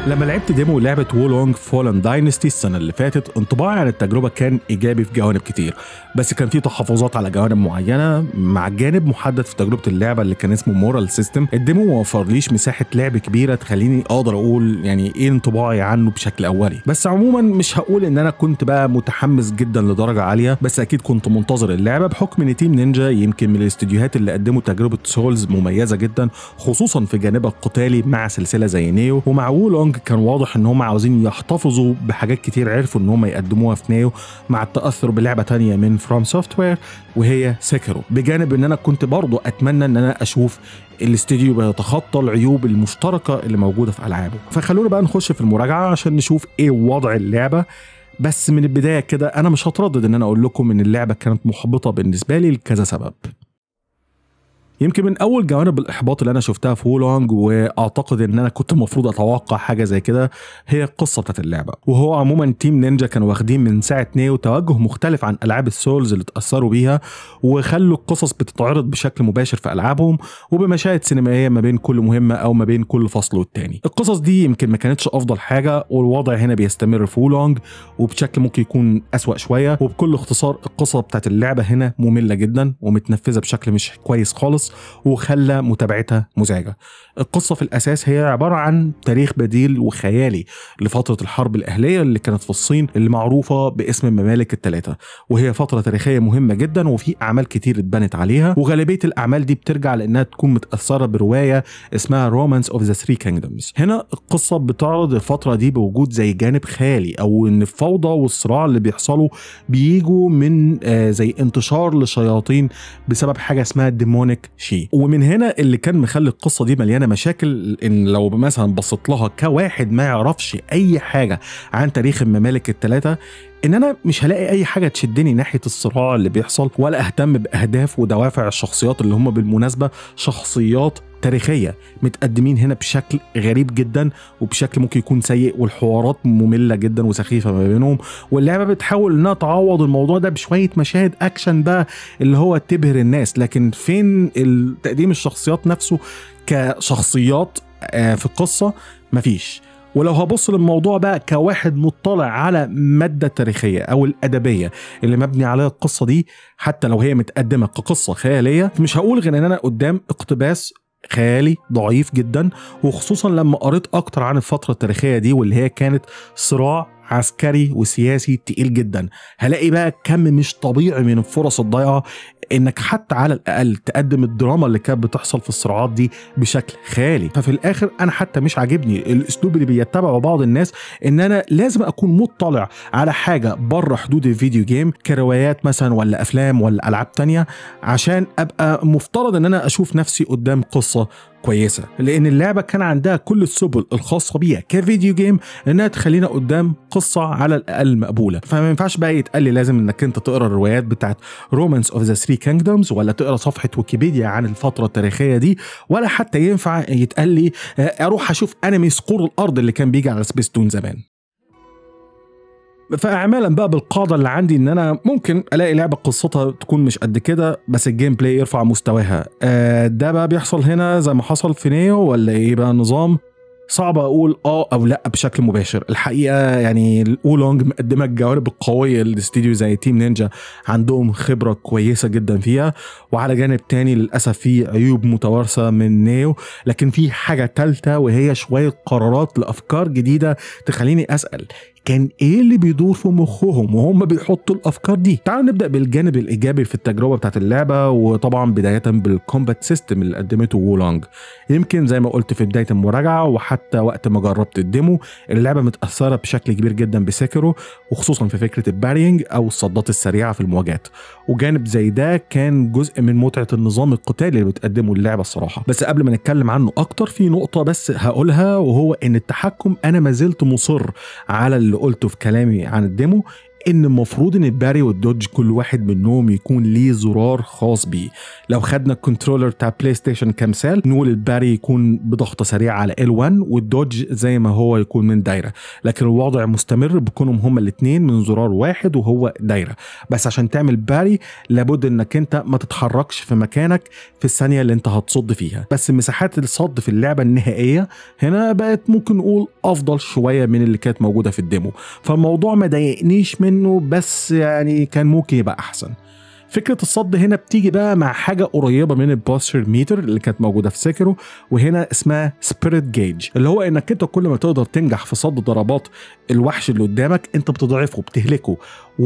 لما لعبت ديمو لعبة وولونج فولن داينستي السنة اللي فاتت انطباعي عن التجربة كان إيجابي في جوانب كتير بس كان في تحفظات على جوانب معينة مع جانب محدد في تجربة اللعبة اللي كان اسمه مورال سيستم الديمو ما وفرليش مساحة لعب كبيرة تخليني أقدر أقول يعني إيه انطباعي عنه بشكل أولي بس عموما مش هقول إن أنا كنت بقى متحمس جدا لدرجة عالية بس أكيد كنت منتظر اللعبة بحكم إن تيم نينجا يمكن من الاستديوهات اللي قدموا تجربة سولز مميزة جدا خصوصا في جانبها القتالي مع سلسلة زي نيو ومع وولونج كان واضح ان هم عاوزين يحتفظوا بحاجات كتير عرفوا ان هم يقدموها في نيو مع التاثر بلعبه تانية من فروم سوفت وير وهي سيكرو بجانب ان انا كنت برضو اتمنى ان انا اشوف الاستديو بيتخطى العيوب المشتركه اللي موجوده في العابه فخلونا بقى نخش في المراجعه عشان نشوف ايه وضع اللعبه بس من البدايه كده انا مش هتردد ان انا اقول لكم ان اللعبه كانت محبطه بالنسبه لي لكذا سبب يمكن من اول جوانب الاحباط اللي انا شفتها في وولونج واعتقد ان انا كنت المفروض اتوقع حاجه زي كده هي القصه بتاعت اللعبه وهو عموما تيم نينجا كانوا واخدين من ساعه نيو توجه مختلف عن العاب السولز اللي اتاثروا بيها وخلوا القصص بتتعرض بشكل مباشر في العابهم وبمشاهد سينمائيه ما بين كل مهمه او ما بين كل فصل والتاني القصص دي يمكن ما كانتش افضل حاجه والوضع هنا بيستمر في وولونج وبشكل ممكن يكون اسوا شويه وبكل اختصار القصه بتاعت اللعبه هنا ممله جدا ومتنفذه بشكل مش كويس خالص وخلى متابعتها مزعجه. القصه في الاساس هي عباره عن تاريخ بديل وخيالي لفتره الحرب الاهليه اللي كانت في الصين اللي معروفه باسم الممالك الثلاثه وهي فتره تاريخيه مهمه جدا وفي اعمال كتير اتبنت عليها وغالبيه الاعمال دي بترجع لانها تكون متاثره بروايه اسمها رومانس اوف ذا ثري كينجدومز. هنا القصه بتعرض الفتره دي بوجود زي جانب خيالي او ان الفوضى والصراع اللي بيحصلوا بيجوا من آه زي انتشار لشياطين بسبب حاجه اسمها ديمونيك شي ومن هنا اللي كان مخلي القصه دي مليانه مشاكل ان لو مثلا بصيت لها كواحد ما يعرفش اي حاجه عن تاريخ الممالك الثلاثه ان انا مش هلاقي اي حاجه تشدني ناحيه الصراع اللي بيحصل ولا اهتم باهداف ودوافع الشخصيات اللي هم بالمناسبه شخصيات تاريخيه متقدمين هنا بشكل غريب جدا وبشكل ممكن يكون سيء والحوارات ممله جدا وسخيفه ما بينهم واللعبه بتحاول انها تعوض الموضوع ده بشويه مشاهد اكشن بقى اللي هو تبهر الناس لكن فين تقديم الشخصيات نفسه كشخصيات في القصه مفيش ولو هبص للموضوع بقى كواحد مطلع على مادة تاريخية أو الأدبية اللي مبني عليها القصة دي حتى لو هي متقدمة كقصة خيالية مش هقول غير إن أنا قدام اقتباس خيالي ضعيف جدا وخصوصا لما قريت أكتر عن الفترة التاريخية دي واللي هي كانت صراع عسكري وسياسي تقيل جدا هلاقي بقى كم مش طبيعي من الفرص الضايعه انك حتى على الاقل تقدم الدراما اللي كانت بتحصل في الصراعات دي بشكل خيالي ففي الاخر انا حتى مش عاجبني الاسلوب اللي بيتبعه بعض الناس ان انا لازم اكون مطلع على حاجه بره حدود الفيديو جيم كروايات مثلا ولا افلام ولا العاب تانية عشان ابقى مفترض ان انا اشوف نفسي قدام قصه كويسه لان اللعبه كان عندها كل السبل الخاصه بيها كفيديو جيم انها تخلينا قدام قصه على الاقل مقبوله فما ينفعش بقى يتقال لي لازم انك انت تقرا الروايات بتاعت رومانس اوف ذا ثري كينجدومز ولا تقرا صفحه ويكيبيديا عن الفتره التاريخيه دي ولا حتى ينفع يتقال لي اروح اشوف انمي صقور الارض اللي كان بيجي على سبيستون زمان فاعمالا بقى بالقاعده اللي عندي ان انا ممكن الاقي لعبه قصتها تكون مش قد كده بس الجيم بلاي يرفع مستواها آه ده بقى بيحصل هنا زي ما حصل في نيو ولا ايه بقى النظام صعب اقول اه او لا بشكل مباشر الحقيقه يعني اولونج مقدمه الجوانب القويه للاستديو زي تيم نينجا عندهم خبره كويسه جدا فيها وعلى جانب تاني للاسف في عيوب متوارثه من نيو لكن في حاجه ثالثه وهي شويه قرارات لافكار جديده تخليني اسال كان ايه اللي بيدور في مخهم وهم بيحطوا الافكار دي تعالوا نبدا بالجانب الايجابي في التجربه بتاعت اللعبه وطبعا بدايه بالكومبات سيستم اللي قدمته وولونج يمكن زي ما قلت في بدايه المراجعه وحتى وقت ما جربت الديمو اللعبه متاثره بشكل كبير جدا بسيكرو وخصوصا في فكره البارينج او الصدات السريعه في المواجهات وجانب زي ده كان جزء من متعه النظام القتالي اللي بتقدمه اللعبه الصراحه بس قبل ما نتكلم عنه اكتر في نقطه بس هقولها وهو ان التحكم انا ما زلت مصر على اللي قلته في كلامي عن الديمو ان المفروض ان الباري والدوج كل واحد منهم يكون ليه زرار خاص بيه لو خدنا الكنترولر بتاع بلاي ستيشن كمثال نقول الباري يكون بضغطه سريعه على L1 والدوج زي ما هو يكون من دايره لكن الوضع مستمر بكونهم هما الاثنين من زرار واحد وهو دايره بس عشان تعمل باري لابد انك انت ما تتحركش في مكانك في الثانيه اللي انت هتصد فيها بس مساحات الصد في اللعبه النهائيه هنا بقت ممكن نقول افضل شويه من اللي كانت موجوده في الديمو فالموضوع ما ضايقنيش منه بس يعني كان ممكن يبقى احسن فكره الصد هنا بتيجي بقى مع حاجه قريبه من البوستر ميتر اللي كانت موجوده في سيكرو وهنا اسمها سبيريت جيج اللي هو انك انت كل ما تقدر تنجح في صد ضربات الوحش اللي قدامك انت بتضعفه بتهلكه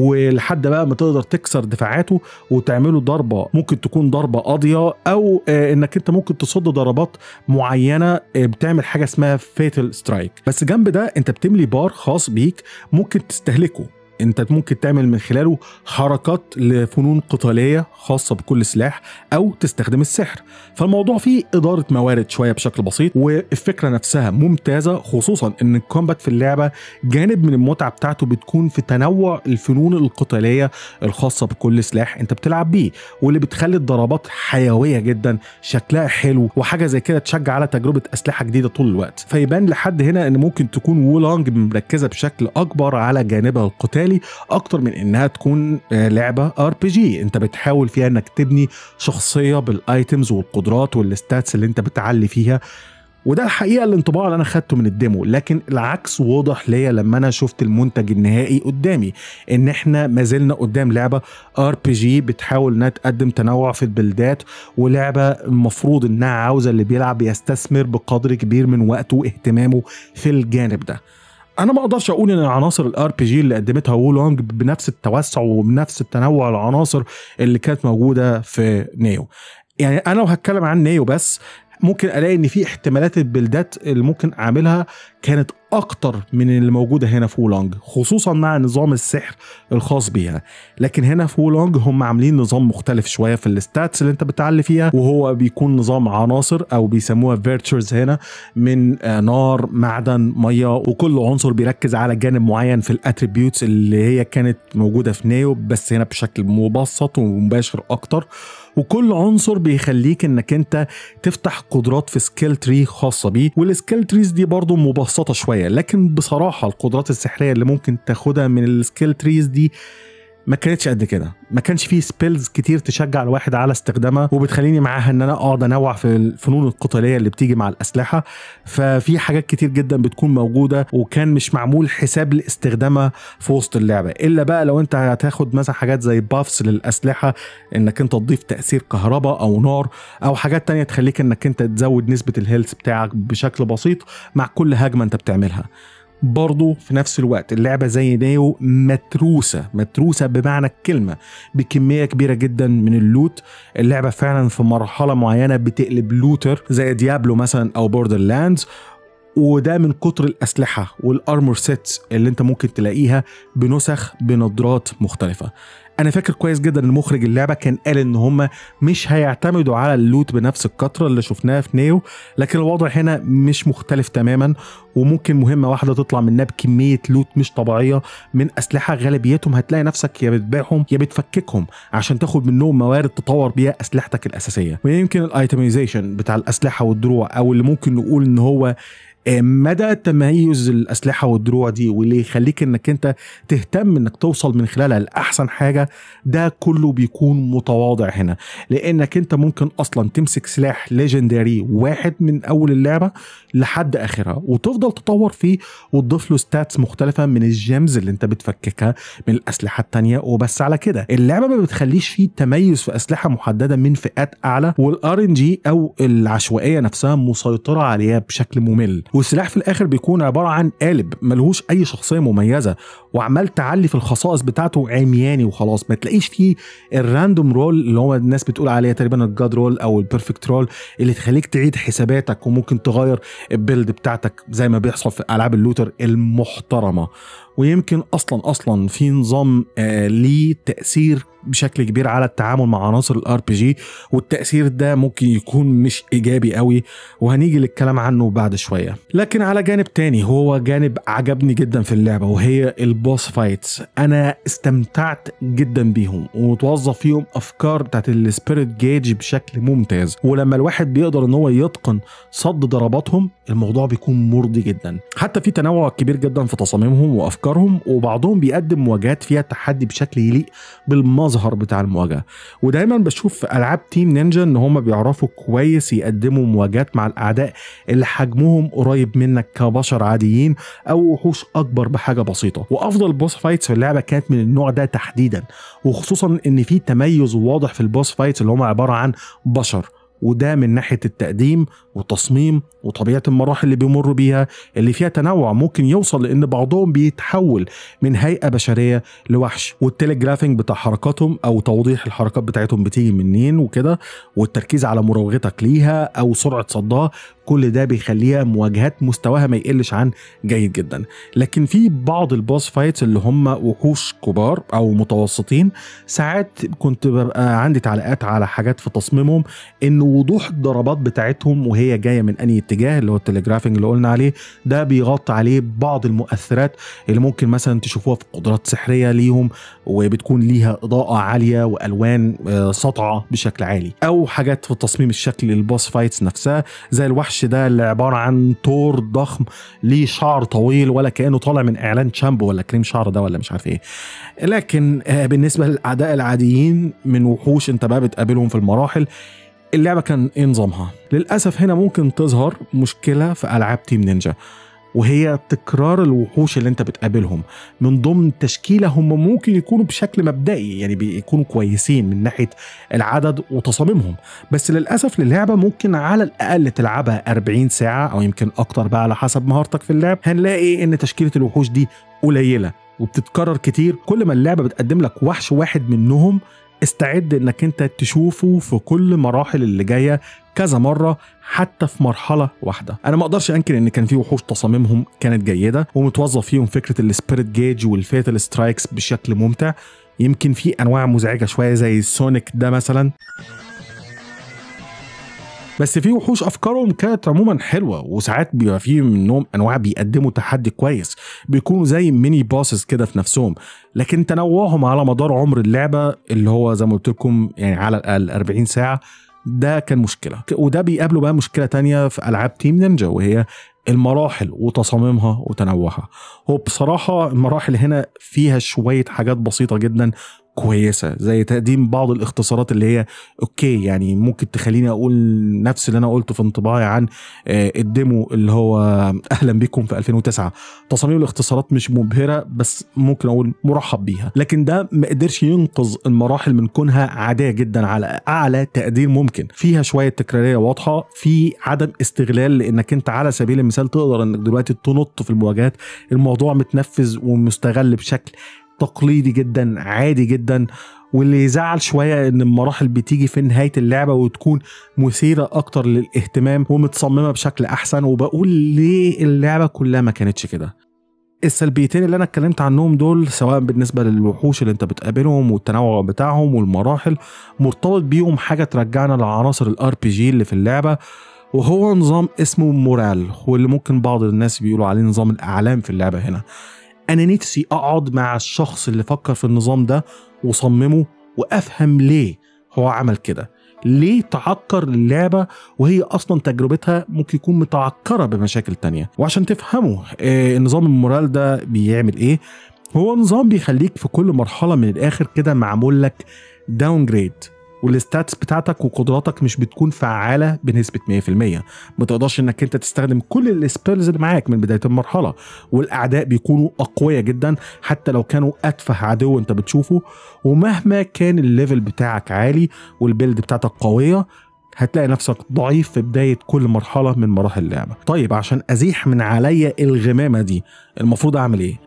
ولحد بقى ما تقدر تكسر دفاعاته وتعمله ضربه ممكن تكون ضربه قاضيه او آه انك انت ممكن تصد ضربات معينه آه بتعمل حاجه اسمها فيتال سترايك بس جنب ده انت بتملي بار خاص بيك ممكن تستهلكه انت ممكن تعمل من خلاله حركات لفنون قتاليه خاصه بكل سلاح او تستخدم السحر فالموضوع فيه اداره موارد شويه بشكل بسيط والفكره نفسها ممتازه خصوصا ان الكومبات في اللعبه جانب من المتعه بتاعته بتكون في تنوع الفنون القتاليه الخاصه بكل سلاح انت بتلعب بيه واللي بتخلي الضربات حيويه جدا شكلها حلو وحاجه زي كده تشجع على تجربه اسلحه جديده طول الوقت فيبان لحد هنا ان ممكن تكون وولانج مركزه بشكل اكبر على جانبها القتالي اكتر من انها تكون لعبه ار بي جي انت بتحاول فيها انك تبني شخصيه بالايتمز والقدرات والستاتس اللي انت بتعلي فيها وده الحقيقه الانطباع اللي انا خدته من الديمو لكن العكس واضح ليا لما انا شفت المنتج النهائي قدامي ان احنا ما زلنا قدام لعبه ار بي جي بتحاول انها تقدم تنوع في البلدات ولعبه المفروض انها عاوزه اللي بيلعب يستثمر بقدر كبير من وقته واهتمامه في الجانب ده انا ما اقدرش اقول ان عناصر الار بي جي اللي قدمتها وولونج بنفس التوسع وبنفس التنوع العناصر اللي كانت موجوده في نيو يعني انا لو هتكلم عن نيو بس ممكن الاقي ان في احتمالات البلدات اللي ممكن اعملها كانت اكتر من اللي موجوده هنا في وولونج خصوصا مع نظام السحر الخاص بيها لكن هنا في وولونج هم عاملين نظام مختلف شويه في الستاتس اللي انت بتعلي فيها وهو بيكون نظام عناصر او بيسموها فيرتشرز هنا من نار معدن ميه وكل عنصر بيركز على جانب معين في الاتريبيوتس اللي هي كانت موجوده في نيو بس هنا بشكل مبسط ومباشر اكتر وكل عنصر بيخليك انك انت تفتح قدرات في سكيل تري خاصه بيه والسكيل تريز دي برضو مبسطه شويه لكن بصراحه القدرات السحريه اللي ممكن تاخدها من السكيل تريز دي ما كانتش قد كده ما كانش فيه سبيلز كتير تشجع الواحد على استخدامها وبتخليني معاها ان انا اقعد انوع في الفنون القتاليه اللي بتيجي مع الاسلحه ففي حاجات كتير جدا بتكون موجوده وكان مش معمول حساب لاستخدامها في وسط اللعبه الا بقى لو انت هتاخد مثلا حاجات زي بافس للاسلحه انك انت تضيف تاثير كهرباء او نار او حاجات تانية تخليك انك انت تزود نسبه الهيلث بتاعك بشكل بسيط مع كل هجمه انت بتعملها برضه في نفس الوقت اللعبة زي نيو متروسة متروسة بمعنى الكلمة بكمية كبيرة جدا من اللوت اللعبة فعلا في مرحلة معينة بتقلب لوتر زي ديابلو مثلا أو بوردر لاندز وده من كتر الأسلحة والأرمور سيتس اللي انت ممكن تلاقيها بنسخ بنظرات مختلفة انا فاكر كويس جدا ان مخرج اللعبه كان قال ان هم مش هيعتمدوا على اللوت بنفس الكتره اللي شفناها في نيو لكن الوضع هنا مش مختلف تماما وممكن مهمه واحده تطلع منها بكميه لوت مش طبيعيه من اسلحه غالبيتهم هتلاقي نفسك يا بتبيعهم يا بتفككهم عشان تاخد منهم موارد تطور بيها اسلحتك الاساسيه ويمكن الايتميزيشن بتاع الاسلحه والدروع او اللي ممكن نقول ان هو مدى تميز الاسلحه والدروع دي واللي يخليك انك انت تهتم انك توصل من خلالها لاحسن حاجه ده كله بيكون متواضع هنا لانك انت ممكن اصلا تمسك سلاح ليجندري واحد من اول اللعبه لحد اخرها وتفضل تطور فيه وتضيف له ستاتس مختلفه من الجيمز اللي انت بتفككها من الاسلحه التانية وبس على كده اللعبه ما بتخليش فيه تميز في اسلحه محدده من فئات اعلى والار ان جي او العشوائيه نفسها مسيطره عليها بشكل ممل والسلاح في الاخر بيكون عباره عن قالب ملهوش اي شخصيه مميزه وعمال تعلي في الخصائص بتاعته عمياني وخلاص ما تلاقيش فيه الراندوم رول اللي هو الناس بتقول عليها تقريبا الجاد رول او البيرفكت رول اللي تخليك تعيد حساباتك وممكن تغير البيلد بتاعتك زي ما بيحصل في العاب اللوتر المحترمه ويمكن اصلا اصلا في نظام آه ليه تاثير بشكل كبير على التعامل مع عناصر الار بي جي والتاثير ده ممكن يكون مش ايجابي قوي وهنيجي للكلام عنه بعد شويه لكن على جانب تاني هو جانب عجبني جدا في اللعبه وهي البوس فايتس انا استمتعت جدا بيهم ومتوظف فيهم افكار بتاعت السبيريت جيج بشكل ممتاز ولما الواحد بيقدر ان هو يتقن صد ضرباتهم الموضوع بيكون مرضي جدا حتى في تنوع كبير جدا في تصاميمهم وافكارهم وبعضهم بيقدم مواجهات فيها تحدي بشكل يليق بالمظهر بتاع المواجهه ودايما بشوف في العاب تيم نينجا ان هم بيعرفوا كويس يقدموا مواجهات مع الاعداء اللي حجمهم قريب منك كبشر عاديين او وحوش اكبر بحاجه بسيطه وافضل بوس فايتس في اللعبه كانت من النوع ده تحديدا وخصوصا ان في تميز واضح في البوس فايتس اللي هم عباره عن بشر وده من ناحيه التقديم والتصميم وطبيعه المراحل اللي بيمروا بيها اللي فيها تنوع ممكن يوصل لان بعضهم بيتحول من هيئه بشريه لوحش والتليجرافينج بتاع حركاتهم او توضيح الحركات بتاعتهم بتيجي منين وكده والتركيز على مراوغتك ليها او سرعه صدها كل ده بيخليها مواجهات مستواها ما يقلش عن جيد جدا لكن في بعض البوس فايتس اللي هم وحوش كبار او متوسطين ساعات كنت ببقى عندي تعليقات على حاجات في تصميمهم ان وضوح الضربات بتاعتهم وهي جايه من انهي اتجاه اللي هو التليجرافينج اللي قلنا عليه ده بيغطي عليه بعض المؤثرات اللي ممكن مثلا تشوفوها في قدرات سحريه ليهم وبتكون ليها اضاءه عاليه والوان سطعه بشكل عالي او حاجات في تصميم الشكل البوس فايتس نفسها زي الوحش ده اللي عباره عن تور ضخم ليه شعر طويل ولا كانه طالع من اعلان شامبو ولا كريم شعر ده ولا مش عارف ايه لكن بالنسبه للاعداء العاديين من وحوش انت بقى بتقابلهم في المراحل اللعبه كان ايه نظامها للاسف هنا ممكن تظهر مشكله في العاب تيم نينجا وهي تكرار الوحوش اللي انت بتقابلهم من ضمن تشكيله هم ممكن يكونوا بشكل مبدئي يعني بيكونوا كويسين من ناحيه العدد وتصاميمهم بس للاسف للعبه ممكن على الاقل تلعبها 40 ساعه او يمكن اكتر بقى على حسب مهارتك في اللعب هنلاقي ان تشكيله الوحوش دي قليله وبتتكرر كتير كل ما اللعبه بتقدم لك وحش واحد منهم استعد انك انت تشوفه في كل مراحل اللي جايه كذا مره حتى في مرحله واحده انا ما اقدرش انكر ان كان في وحوش تصاميمهم كانت جيده ومتوظف فيهم فكره السبيريت جيج والفيتال سترايكس بشكل ممتع يمكن في انواع مزعجه شويه زي سونيك ده مثلا بس في وحوش افكارهم كانت عموما حلوه وساعات بيبقى في منهم انواع بيقدموا تحدي كويس بيكونوا زي ميني باسز كده في نفسهم لكن تنوعهم على مدار عمر اللعبه اللي هو زي ما قلت لكم يعني على الاقل 40 ساعه ده كان مشكله وده بيقابله بقى مشكله تانية في العاب تيم نينجا وهي المراحل وتصاميمها وتنوعها هو بصراحة المراحل هنا فيها شوية حاجات بسيطة جدا كويسة زي تقديم بعض الاختصارات اللي هي اوكي يعني ممكن تخليني اقول نفس اللي انا قلته في انطباعي عن الديمو اللي هو اهلا بكم في 2009 تصاميم الاختصارات مش مبهرة بس ممكن اقول مرحب بيها لكن ده ما قدرش ينقذ المراحل من كونها عادية جدا على اعلى تقدير ممكن فيها شوية تكرارية واضحة في عدم استغلال لانك انت على سبيل المثال تقدر انك دلوقتي تنط في المواجهات الموضوع متنفذ ومستغل بشكل تقليدي جدا عادي جدا واللي يزعل شوية ان المراحل بتيجي في نهاية اللعبة وتكون مثيرة اكتر للاهتمام ومتصممة بشكل احسن وبقول ليه اللعبة كلها ما كانتش كده السلبيتين اللي انا اتكلمت عنهم دول سواء بالنسبه للوحوش اللي انت بتقابلهم والتنوع بتاعهم والمراحل مرتبط بيهم حاجه ترجعنا لعناصر الار بي جي اللي في اللعبه وهو نظام اسمه مورال واللي ممكن بعض الناس بيقولوا عليه نظام الاعلام في اللعبه هنا انا نفسي اقعد مع الشخص اللي فكر في النظام ده وصممه وافهم ليه هو عمل كده ليه تعكر اللعبة وهي أصلا تجربتها ممكن يكون متعكرة بمشاكل تانية وعشان تفهموا آه نظام المورال ده بيعمل إيه هو نظام بيخليك في كل مرحلة من الآخر كده معمول لك داون جريد والستاتس بتاعتك وقدراتك مش بتكون فعاله بنسبه 100% ما تقدرش انك انت تستخدم كل السبيلز اللي معاك من بدايه المرحله والاعداء بيكونوا اقوياء جدا حتى لو كانوا اتفه عدو انت بتشوفه ومهما كان الليفل بتاعك عالي والبيلد بتاعتك قويه هتلاقي نفسك ضعيف في بداية كل مرحلة من مراحل اللعبة طيب عشان أزيح من عليا الغمامة دي المفروض أعمل إيه؟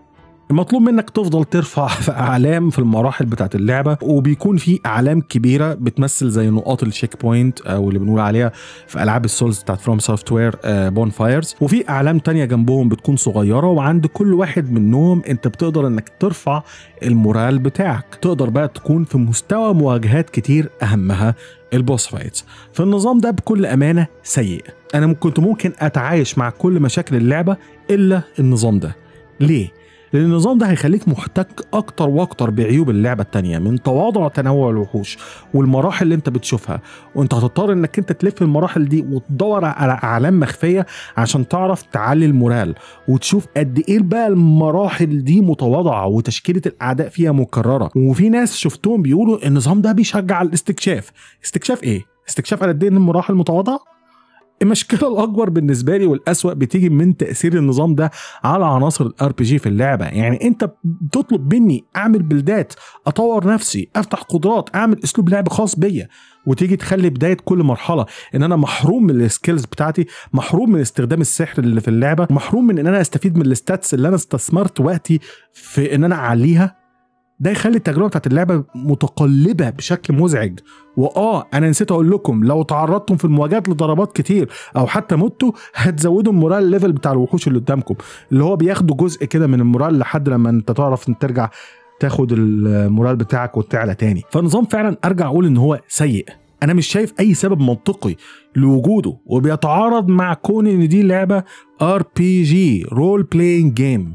المطلوب منك تفضل ترفع في اعلام في المراحل بتاعت اللعبه وبيكون في اعلام كبيره بتمثل زي نقاط الشيك بوينت او اللي بنقول عليها في العاب السولز بتاعت فروم سوفت وير بون فايرز وفي اعلام تانية جنبهم بتكون صغيره وعند كل واحد منهم انت بتقدر انك ترفع المورال بتاعك تقدر بقى تكون في مستوى مواجهات كتير اهمها البوس فايتس فالنظام ده بكل امانه سيء انا كنت ممكن اتعايش مع كل مشاكل اللعبه الا النظام ده ليه لان النظام ده هيخليك محتك اكتر واكتر بعيوب اللعبه التانية من تواضع تنوع الوحوش والمراحل اللي انت بتشوفها وانت هتضطر انك انت تلف المراحل دي وتدور على اعلام مخفيه عشان تعرف تعلي المورال وتشوف قد ايه بقى المراحل دي متواضعه وتشكيله الاعداء فيها مكرره وفي ناس شفتهم بيقولوا النظام ده بيشجع الاستكشاف استكشاف ايه استكشاف على قد ايه المراحل متواضعه المشكله الاكبر بالنسبه لي والاسوأ بتيجي من تاثير النظام ده على عناصر الار بي جي في اللعبه يعني انت بتطلب مني اعمل بلدات اطور نفسي افتح قدرات اعمل اسلوب لعب خاص بيا وتيجي تخلي بدايه كل مرحله ان انا محروم من السكيلز بتاعتي محروم من استخدام السحر اللي في اللعبه محروم من ان انا استفيد من الستاتس اللي انا استثمرت وقتي في ان انا اعليها ده يخلي التجربه بتاعت اللعبه متقلبه بشكل مزعج واه انا نسيت اقول لكم لو تعرضتم في المواجهات لضربات كتير او حتى متوا هتزودوا المورال ليفل بتاع الوحوش اللي قدامكم اللي هو بياخدوا جزء كده من المورال لحد لما انت تعرف ان ترجع تاخد المورال بتاعك وتعلى تاني فالنظام فعلا ارجع اقول ان هو سيء انا مش شايف اي سبب منطقي لوجوده وبيتعارض مع كون ان دي لعبه ار بي جي رول بلاينج جيم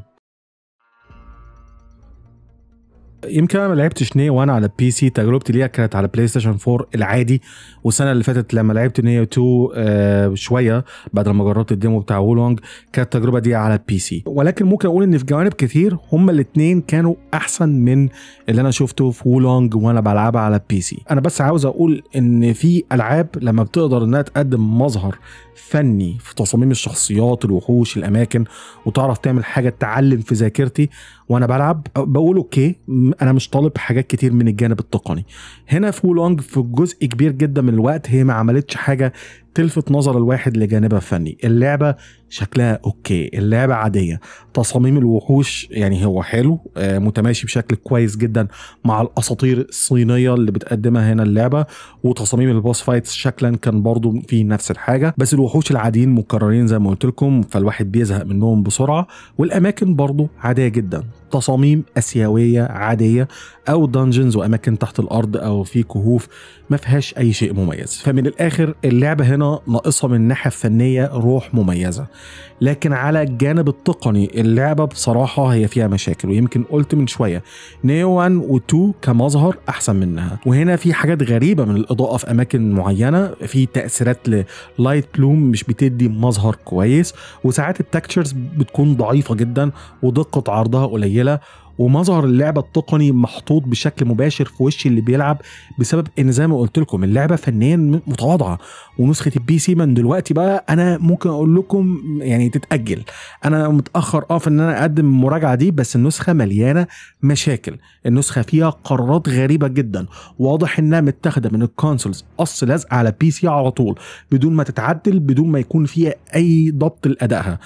يمكن انا ما لعبتش نيو 1 على بي سي تجربتي ليها كانت على بلاي ستيشن 4 العادي والسنه اللي فاتت لما لعبت نيو 2 آه شويه بعد لما جربت الديمو بتاع وولونج كانت التجربه دي على البي سي ولكن ممكن اقول ان في جوانب كتير هما الاثنين كانوا احسن من اللي انا شفته في وولونج وانا بلعبها على البي سي انا بس عاوز اقول ان في العاب لما بتقدر انها تقدم مظهر فني في تصاميم الشخصيات الوحوش الاماكن وتعرف تعمل حاجه تعلم في ذاكرتي وانا بلعب بقول اوكي انا مش طالب حاجات كتير من الجانب التقني هنا في وولونج في جزء كبير جدا من الوقت هي ما عملتش حاجه تلفت نظر الواحد لجانبها الفني اللعبة شكلها اوكي اللعبة عادية تصاميم الوحوش يعني هو حلو آه متماشي بشكل كويس جدا مع الاساطير الصينية اللي بتقدمها هنا اللعبة وتصاميم البوس فايتس شكلا كان برضو في نفس الحاجة بس الوحوش العاديين مكررين زي ما قلت لكم فالواحد بيزهق منهم بسرعة والاماكن برضو عادية جدا تصاميم اسيويه عاديه او دنجنز واماكن تحت الارض او في كهوف ما فيهاش اي شيء مميز فمن الاخر اللعبه هنا ناقصها من الناحيه الفنيه روح مميزه لكن على الجانب التقني اللعبه بصراحه هي فيها مشاكل ويمكن قلت من شويه نيو 1 و2 كمظهر احسن منها وهنا في حاجات غريبه من الاضاءه في اماكن معينه في تاثيرات للايت بلوم مش بتدي مظهر كويس وساعات التكتشرز بتكون ضعيفه جدا ودقه عرضها قليله ومظهر اللعبه التقني محطوط بشكل مباشر في وش اللي بيلعب بسبب ان زي ما قلت لكم اللعبه فنيا متواضعه ونسخه البي سي من دلوقتي بقى انا ممكن اقول لكم يعني تتاجل انا متاخر اه في ان انا اقدم المراجعه دي بس النسخه مليانه مشاكل النسخه فيها قرارات غريبه جدا واضح انها متاخده من الكونسولز قص لزق على بي سي على طول بدون ما تتعدل بدون ما يكون فيها اي ضبط لادائها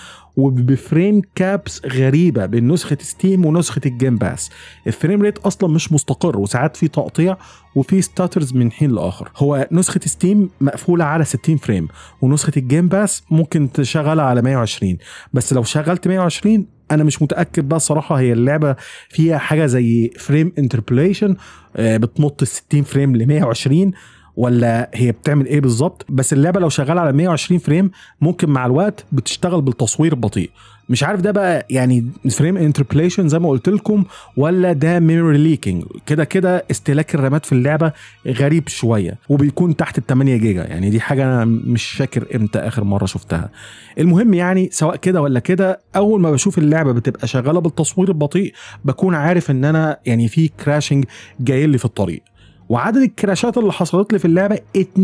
وبفريم كابس غريبه بين نسخه ستيم ونسخه الجيم باس الفريم ريت اصلا مش مستقر وساعات في تقطيع وفي ستاترز من حين لاخر هو نسخه ستيم مقفوله على 60 فريم ونسخه الجيم باس ممكن تشغلها على 120 بس لو شغلت 120 انا مش متاكد بقى صراحه هي اللعبه فيها حاجه زي فريم انتربوليشن بتنط ال 60 فريم ل 120 ولا هي بتعمل ايه بالظبط بس اللعبه لو شغاله على 120 فريم ممكن مع الوقت بتشتغل بالتصوير البطيء مش عارف ده بقى يعني فريم انتربليشن زي ما قلت لكم ولا ده ميموري ليكينج كده كده استهلاك الرامات في اللعبه غريب شويه وبيكون تحت ال 8 جيجا يعني دي حاجه انا مش فاكر امتى اخر مره شفتها المهم يعني سواء كده ولا كده اول ما بشوف اللعبه بتبقى شغاله بالتصوير البطيء بكون عارف ان انا يعني في كراشنج جاي لي في الطريق وعدد الكراشات اللي حصلت لي في اللعبه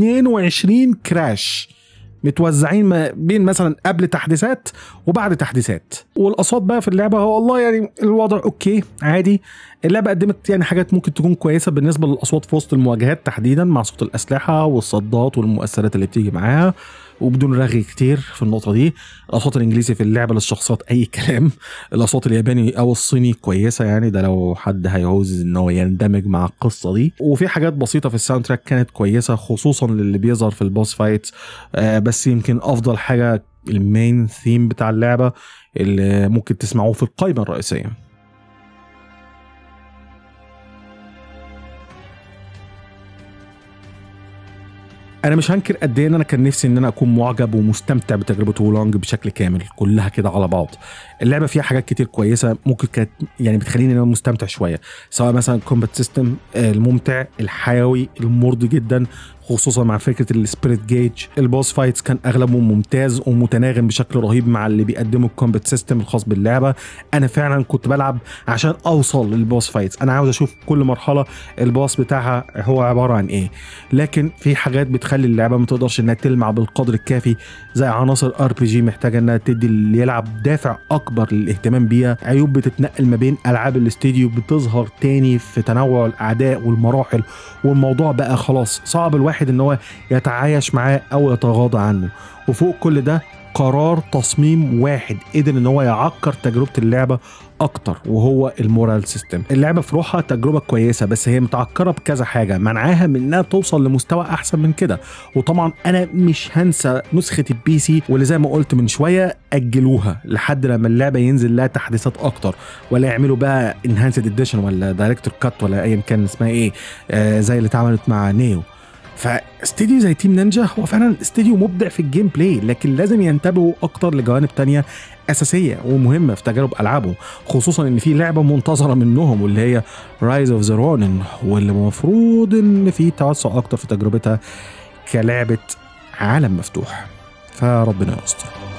22 كراش متوزعين ما بين مثلا قبل تحديثات وبعد تحديثات والاصوات بقى في اللعبه هو والله يعني الوضع اوكي عادي اللعبه قدمت يعني حاجات ممكن تكون كويسه بالنسبه للاصوات في وسط المواجهات تحديدا مع صوت الاسلحه والصدات والمؤثرات اللي بتيجي معاها وبدون رغي كتير في النقطه دي الاصوات الانجليزي في اللعبه للشخصيات اي كلام الاصوات الياباني او الصيني كويسه يعني ده لو حد هيعوز ان هو يندمج مع القصه دي وفي حاجات بسيطه في الساوند تراك كانت كويسه خصوصا للي بيظهر في البوس فايت آه بس يمكن افضل حاجه المين ثيم بتاع اللعبه اللي ممكن تسمعوه في القائمه الرئيسيه انا مش هنكر قد ايه ان انا كان نفسي ان انا اكون معجب ومستمتع بتجربه وولونج بشكل كامل كلها كده على بعض اللعبه فيها حاجات كتير كويسه ممكن كانت يعني بتخليني ان انا مستمتع شويه سواء مثلا الكومبات سيستم الممتع الحيوي المرضي جدا خصوصا مع فكره السبيريت جيج البوس فايتس كان اغلبه ممتاز ومتناغم بشكل رهيب مع اللي بيقدمه الكومبات سيستم الخاص باللعبه انا فعلا كنت بلعب عشان اوصل للبوس فايتس انا عاوز اشوف كل مرحله البوس بتاعها هو عباره عن ايه لكن في حاجات بتخلي اللعبه ما تقدرش انها تلمع بالقدر الكافي زي عناصر ار بي جي محتاجه انها تدي اللي يلعب دافع اكبر للاهتمام بيها عيوب بتتنقل ما بين العاب الاستديو بتظهر تاني في تنوع الاعداء والمراحل والموضوع بقى خلاص صعب الواحد ان هو يتعايش معاه او يتغاضى عنه وفوق كل ده قرار تصميم واحد قدر ان هو يعكر تجربه اللعبه اكتر وهو المورال سيستم اللعبه في روحها تجربه كويسه بس هي متعكره بكذا حاجه منعاها من انها توصل لمستوى احسن من كده وطبعا انا مش هنسى نسخه البي سي واللي زي ما قلت من شويه اجلوها لحد لما اللعبه ينزل لها تحديثات اكتر ولا يعملوا بقى انهانسد اديشن ولا دايركتور كات ولا ايا كان اسمها ايه آه زي اللي اتعملت مع نيو فاستديو زي تيم نينجا هو فعلا استديو مبدع في الجيم بلاي لكن لازم ينتبهوا اكتر لجوانب تانية اساسيه ومهمه في تجارب العابهم خصوصا ان في لعبه منتظره منهم واللي هي رايز اوف ذا رونن واللي المفروض ان في توسع اكتر في تجربتها كلعبه عالم مفتوح فربنا يستر